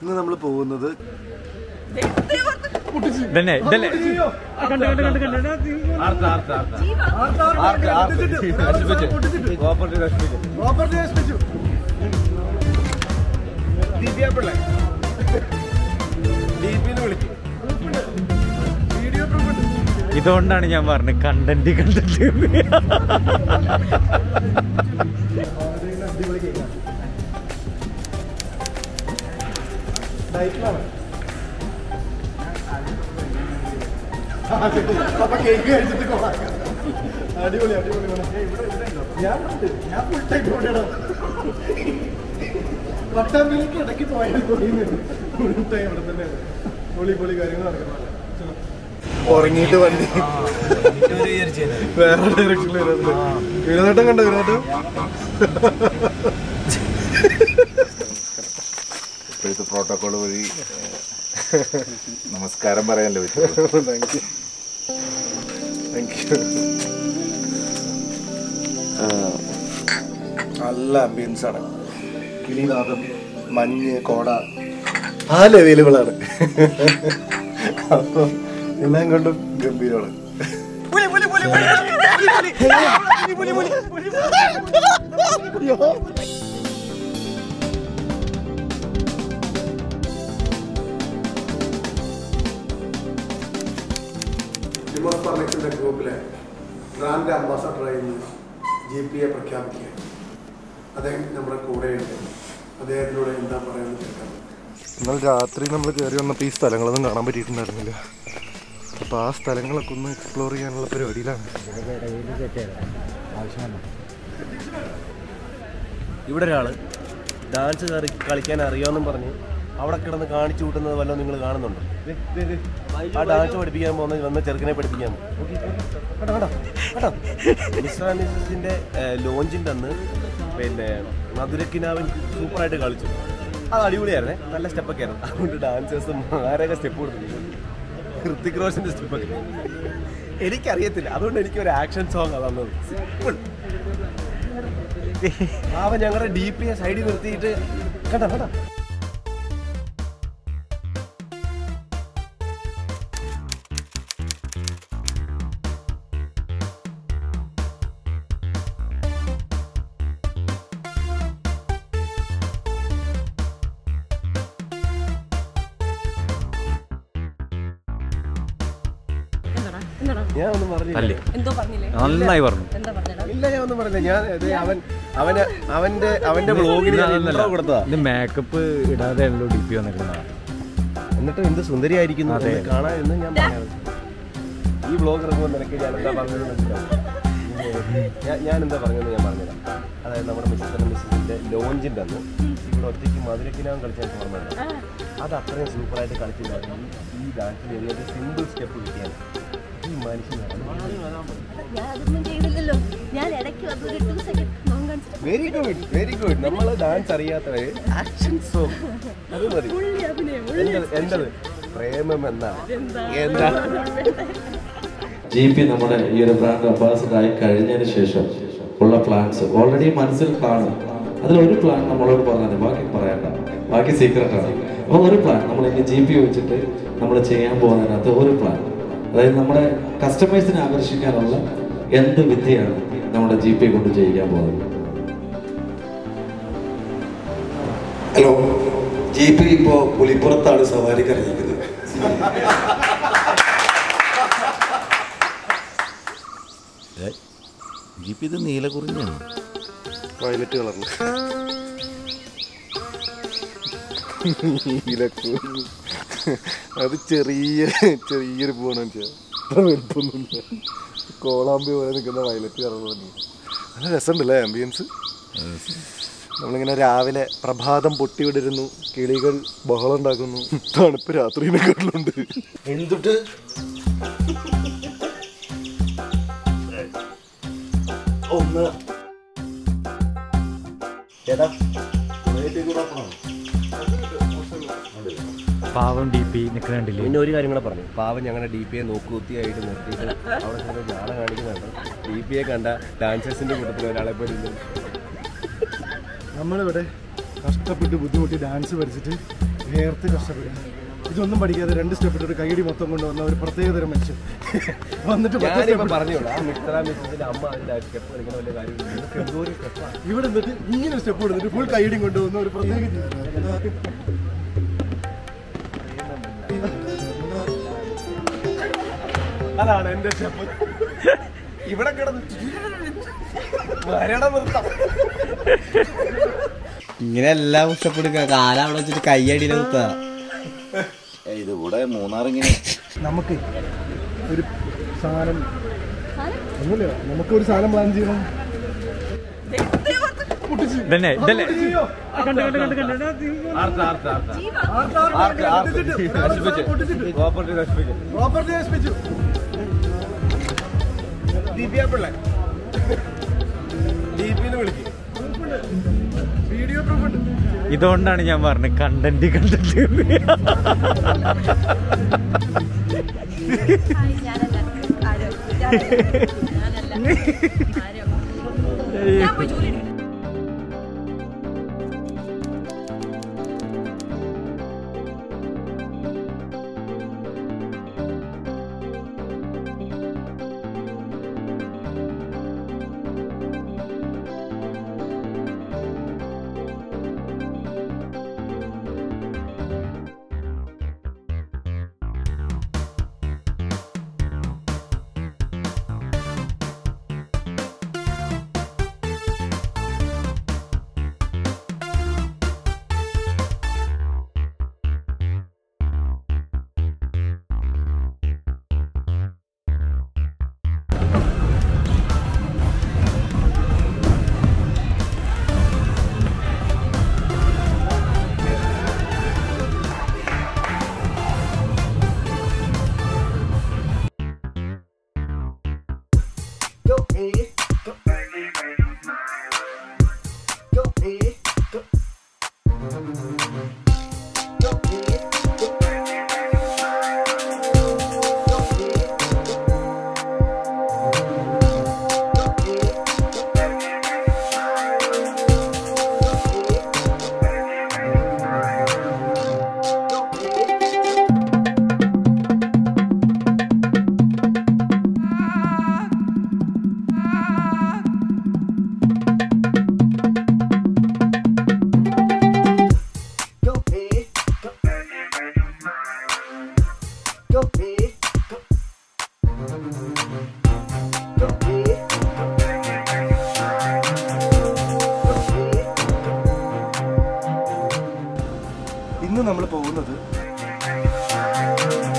ഇന്ന് നമ്മൾ പോകുന്നത് ഇതന്നെ ഇതല്ലേ പ്രോപ്പർട്ടി നശിപ്പിച്ചു ദിവ്യാപിള്ളേ ഡിപിന്ന് വിളിക്കും വീഡിയോ പ്രൂഫ് ഉണ്ട് ഇതുകൊണ്ടാണ് ഞാൻ പറഞ്ഞത് കണ്ടന്റ് കണ്ടന്റ് അടിപൊളി കേക്കാണ് ഡയറ്റിലാണ് അപ്പൊ കേക്ക് കഴിച്ചിട്ട് കൊള്ളാം അടിപൊളി അടിപൊളി ഞാൻ ഉണ്ട്. ഞാൻ ഫുൾ ടൈം ഇവിടെയാണ് പട്ടാമ്പിലേക്ക് ഇടയ്ക്ക് പോയാൽ ഫുൾ ടൈം ഇവിടെ തന്നെയാണ് പൊളി പൊളി കാര്യങ്ങൾ നടക്കുന്നത് ഉറങ്ങിയിട്ട് വണ്ടി വേറെ ഡയറക്ഷനിൽ വരുന്നത് വിനോദം കണ്ടോ വിനോദം ഇപ്പോഴത്തെ പ്രോട്ടോകോൾ വഴി ഏഹ്, നമസ്കാരം പറയാനല്ലോ പറ്റും താങ്ക് യു താങ്ക് യു നല്ല ആംബിയൻസ് ആണ് കിളിനാദം മഞ്ഞ് കോട ആ അവൈലബിൾ ആണ് അപ്പം എല്ലാം കൊണ്ടും ഗംഭീരമാണ് ജിമോസ് ഫർണിച്ചറിന്റെ ഗ്രൂപ്പിലെ ബ്രാൻഡ് അംബാസഡറായി ഇന്ന് ജി പി എ പ്രഖ്യാപിക്കുക അദ്ദേഹം നമ്മുടെ കൂടെയുണ്ട് അദ്ദേഹത്തിലൂടെ എന്താ പറയുന്നത് കേൾക്കാം എന്നാൽ രാത്രി നമ്മൾ കയറി വന്നപ്പോൾ ഈ സ്ഥലങ്ങളൊന്നും കാണാൻ പറ്റിയിട്ടുണ്ടായിരുന്നില്ല അപ്പോൾ ആ സ്ഥലങ്ങളൊക്കെ ഒന്ന് എക്സ്പ്ലോർ ചെയ്യാനുള്ള പരിപാടിയിലാണ് ഇവിടെ ഒരാള് ഡാൻസ് കയറി കളിക്കാൻ അറിയാമെന്നും പറഞ്ഞ് അവിടെ കിടന്ന് കാണിച്ചു കൂട്ടുന്നത് വല്ലതും നിങ്ങൾ കാണുന്നുണ്ടോ ദേ, ദേ, ദേ. ആ ഡാൻസ് പഠിപ്പിക്കാൻ പോകുന്ന വന്ന ചെറുക്കനെ പഠിപ്പിക്കാൻ പോകും. നോക്കി, കേട്ടോ, കേട്ടോ, കേട്ടോ. മിസ്റ്റർ ആൻഡ് മിസ്സസിന്റെ ലോഞ്ചിന്റെ അന്ന് പിന്നെ മധുരക്കിനാവൻ സൂപ്പറായിട്ട് കളിച്ചു അത് അടിപൊളിയായിരുന്നേ നല്ല സ്റ്റെപ്പൊക്കെ ആയിരുന്നു അതുകൊണ്ട് ഡാൻസേഴ്സും ആരൊക്കെ സ്റ്റെപ്പ് കൊടുത്തു ഹൃത്തിക് റോഷന്റെ സ്റ്റെപ്പൊക്കെ എനിക്കറിയത്തില്ല അതുകൊണ്ട് എനിക്ക് ഒരു ആക്ഷൻ സോങ് തന്നത് സിമ്പിൾ അവൻ ഞങ്ങളുടെ ഡി പി എ സൈഡിൽ നിർത്തിയിട്ട് കണ്ടോ കണ്ടോ എന്താടാ എന്താടാ ഞാൻ ഒന്നും പറഞ്ഞില്ല അല്ലേ എന്തോ പറഞ്ഞില്ലേ നന്നായി പറഞ്ഞു എന്താ പറഞ്ഞടാ ഇല്ല ഞാൻ ഒന്നും പറഞ്ഞില്ല ഞാൻ ഇത് അവൻ അവന് അവന്റെ അവന്റെ ബ്ലോഗിൽ ഞാൻ intro കൊടുത്തതാ ഇത് മേക്കപ്പ് ഇടാതെ ഉള്ളൂ ഡി പി വന്നിട്ടുള്ളതാണ് എന്നിട്ട് എന്ത് സുന്ദരിയായിരിക്കുന്നു അതെ. എന്ന് കാണാൻ എന്ന് ഞാൻ പറഞ്ഞത് ഈ ബ്ലോഗ് ഇറങ്ങുമ്പോൾ നിനക്ക് ഞാൻ എന്താ പറഞ്ഞത് മനസ്സിലാവും ഞാൻ ഞാൻ എന്താ പറഞ്ഞതെന്ന് ഞാൻ പറഞ്ഞുതരാം അതായത് നമ്മുടെ മിസ്റ്റർ മിസ്സിന്റെ ലോഞ്ചിന്റെ അന്ന് ഇവിടെ ഒറ്റയ്ക്ക് മധുരക്കിനാവും കളിച്ചാൽ ഓർമ്മയുണ്ട് അത് അത്രയും സൂപ്പറായിട്ട് കളിച്ചിട്ടുണ്ടായിരുന്നു ഈ ഡാൻസിൽ എന്നിട്ട് സിമ്പിൾ സ്റ്റെപ്പ് കിട്ടിയാണ് ഈ മനുഷ്യൻ ഞാൻ അതൊന്നും ചെയ്തില്ലല്ലോ ഞാൻ ഇടയ്ക്ക് വന്ന് ഒരു ടു സെക്കൻഡ് നോൺ കാണിച്ചിട്ട് വെരി ഗുഡ് വെരി ഗുഡ് നമ്മൾ ഡാൻസ് അറിയാത്തവര് ആക്ഷൻ സോങ് അത് മതി പുള്ളി അഭിനയം എന്റത് എന്റത് പ്രേമം എന്നാ എന്താ ജി പി നമ്മുടെ ഈ ഒരു ബ്രാൻഡ് അംബാസഡർ ആയി കഴിഞ്ഞതിന് ശേഷം ഉള്ള പ്ലാൻസ് ഓൾറെഡി മനസ്സിൽ കാണും അതിലൊരു പ്ലാൻ നമ്മളോട് പറഞ്ഞത് ബാക്കി പറയണ്ട ബാക്കി സീക്രട്ട് ആണ് അപ്പോൾ ഒരു പ്ലാൻ നമ്മൾ ഇനി ജി പി വെച്ചിട്ട് നമ്മൾ ചെയ്യാൻ പോകുന്നതിനകത്ത് ഒരു പ്ലാൻ അതായത് നമ്മുടെ കസ്റ്റമേഴ്സിനെ ആകർഷിക്കാനുള്ള എന്ത് വിദ്യയാണ് നമ്മുടെ ജി പി കൊണ്ട് ചെയ്യിക്കാൻ പോകുന്നത് ഹലോ ജീപ്പ് ഇപ്പോ പുലിപ്പുറത്താണ് സവാരിക്ക് ഇറങ്ങിയിരിക്കുന്നത് ജീപ്പ് ഇത് നീലക്കുറിഞ്ഞാണ് വയലറ്റ് കളറിൽ നീലക്കുറി അത് ചെറിയ ചെറിയൊരു പൂവാണ് വെച്ചാൽ അത്ര വലുപ്പമൊന്നുമില്ല കോളാമ്പി പോലെ നിൽക്കുന്ന വയലറ്റ് കളർ തന്നെ നല്ല രസമുണ്ടല്ലേ ആംബിയൻസ് നമ്മളിങ്ങനെ രാവിലെ പ്രഭാതം പൊട്ടി വിടരുന്നു കിളികൾ ബഹളം ഉണ്ടാക്കുന്നു തണുപ്പ് രാത്രിയിനെക്കാട്ടിലുണ്ട് എന്തുട്ട് ഒന്ന് ചേട്ടാ പാവം ഡി പി നിൽക്കുന്നുണ്ടില്ലേ പിന്നെ ഒരു കാര്യം കൂടെ പറഞ്ഞു പാവം ഞങ്ങളുടെ ഡി പി എ നോക്കുകുത്തിയായിട്ട് നിർത്തിയിട്ട് അവിടെ ചെന്ന് ജാട കാണിക്കുന്നുണ്ട് ഡി പി എ കണ്ട ഡാൻസേഴ്സിന്റെ കൂട്ടത്തിൽ ഒരാളെ പോലെ ഇല്ല നമ്മളിവിടെ കഷ്ടപ്പെട്ട് ബുദ്ധിമുട്ടി ഡാൻസ് പഠിച്ചിട്ട് വേർത്ത് കഷ്ടപ്പെടുക ഇതൊന്നും പഠിക്കാതെ രണ്ട് സ്റ്റെപ്പ് ഇട്ടിട്ട് കൈയടി മൊത്തം കൊണ്ടുവന്ന ഒരു പ്രത്യേകതരം മനുഷ്യൻ വന്നിട്ട് പത്ത് step ഞാനിപ്പോ ഇട്ട് പറഞ്ഞോളൂ ആ മിത്ര മിസ്സിന്റെ അമ്മ അതിന്റെ സ്റ്റെപ്പ് കളിക്കുന്ന വലിയ കാര്യമില്ല ഇതൊക്കെ എന്തോ ഒരു സ്റ്റെപ്പാണ് ഇവിടെ നിന്നിട്ട് ഇങ്ങനെ സ്റ്റെപ്പ് കൊടുത്തിട്ട് ഫുൾ കൈയടി കൊണ്ടുവന്ന ഒരു പ്രത്യേക ജീവിതം. അതാണ് എന്റെ സ്റ്റെപ്പ് ഇവിടെ കിടന്ന് മരണം നിർത്താം ഇങ്ങനെ എല്ലാം ഇഷ്ടപ്പെടുക കാല അവിടെ വെച്ചിട്ട് കയ്യടിയിലെ കുത്താ ഇതിവിടെ മൂന്നാറിങ്ങനെ നമുക്ക് ഒരു സാധനം ഒന്നുമില്ല നമുക്ക് ഒരു സാധനം പ്ലാൻ ചെയ്യണം ഇതന്നെ ഇതല്ലേ പ്രോപ്പർട്ടി നശിപ്പിച്ചു പ്രോപ്പർട്ടി നശിപ്പിച്ചു ദിവ്യ പിള്ള ദീപിന്ന് വിളിക്കും വീഡിയോ പ്രൂഫ് ഉണ്ട് ഇതുകൊണ്ടാണ് ഞാൻ പറഞ്ഞത് കണ്ടന്റ് കണ്ടന്റ് ഹായ്, ഞാനല്ല ആരോ ഞാനല്ല ആരോ ഞാൻ പോയി ജോലി എടുക്കട്ടെ ഇന്ന് നമ്മൾ പോകുന്നത്